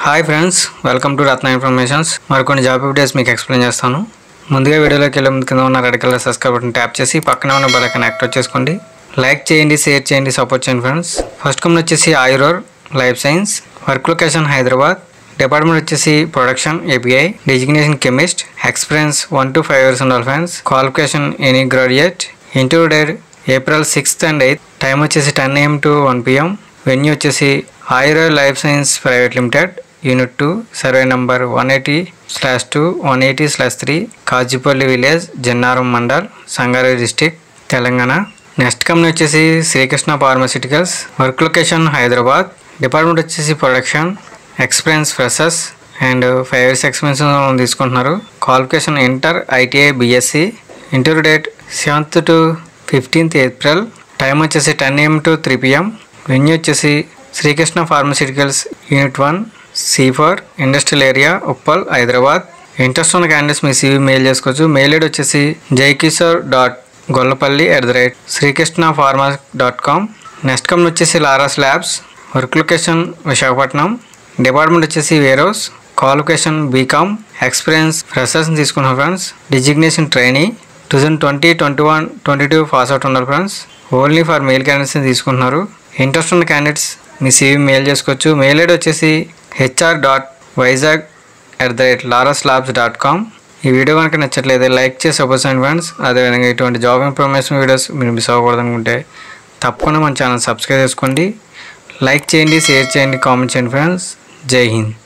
hi friends welcome to Ratna informations మరికొన్ని job updates మీకు explain చేస్తాను ముందుగా వీడియోలోకి వెళ్ళే ముందు కింద ఉన్న red colour subscribe button tap చేసి పక్కనే ఉన్న బెల్ ఐకాన్ యాక్టివేట్ చేసుకోండి లైక్ చేయండి షేర్ చేయండి సపోర్ట్ చేయండి ఫ్రెండ్స్ ఫస్ట్ కంపెనీ వచ్చేసి Aurore life sciences work location Hyderabad department వచ్చేసి production API designation chemist experience one to five years ఉండాలి friends qualification any graduate interview April sixth and eighth time వచ్చేసి ten AM to one PM venue వచ్చేసి Aurore life sciences private limited unit two survey number one eighty slash two one eighty slash three Kazipally village Jannaram mandal Sangareddy district Telangana next company వచ్చేసి Sri Krishna pharmaceuticals work location Hyderabad department వచ్చేసి production experience freshers and five years experience తీసుకుంటున్నారు qualification inter ITI BSc interview date seventh to fifteenth April time వచ్చేసి ten AM to three PM venue వచ్చేసి Sri Krishna pharmaceuticals unit one C four industrial area Uppal Hyderabad interest ఉన్న candidates మీ CV mail చేసుకోవచ్చు mail ID వచ్చేసి Jaikishore dot Gollapalli at the rate Sri Krishna pharma dot com next company వచ్చేసి Laurus labs work location Visakhapatnam department వచ్చేసి వేరోస్ qualification BCom experience freshers తీసుకున్నాం friends designation trainee two thousand twenty twenty one twenty two pass out ఉన్నారు friends only for mail candidates తీసుకుంటున్నారు interest ఉన్న candidates మీ CV mail చేసుకోవచ్చు mail ID వచ్చేసి HR dot Vizag at the rate Laurus labs dot com ఈ video కనుక నచ్చట్లేదు like చేసి సపోజ్ అండ్ ఫ్రెండ్స్ అదేవిధంగా ఇటువంటి జాబ్ ఇన్ఫర్మేషన్ వీడియోస్ మీరు మిస్ అవ్వకూడదు అనుకుంటే తప్పకుండా మన ఛానల్ సబ్స్క్రైబ్ చేసుకోండి లైక్ చేయండి షేర్ చేయండి కామెంట్ చేయండి ఫ్రెండ్స్ జై హింద్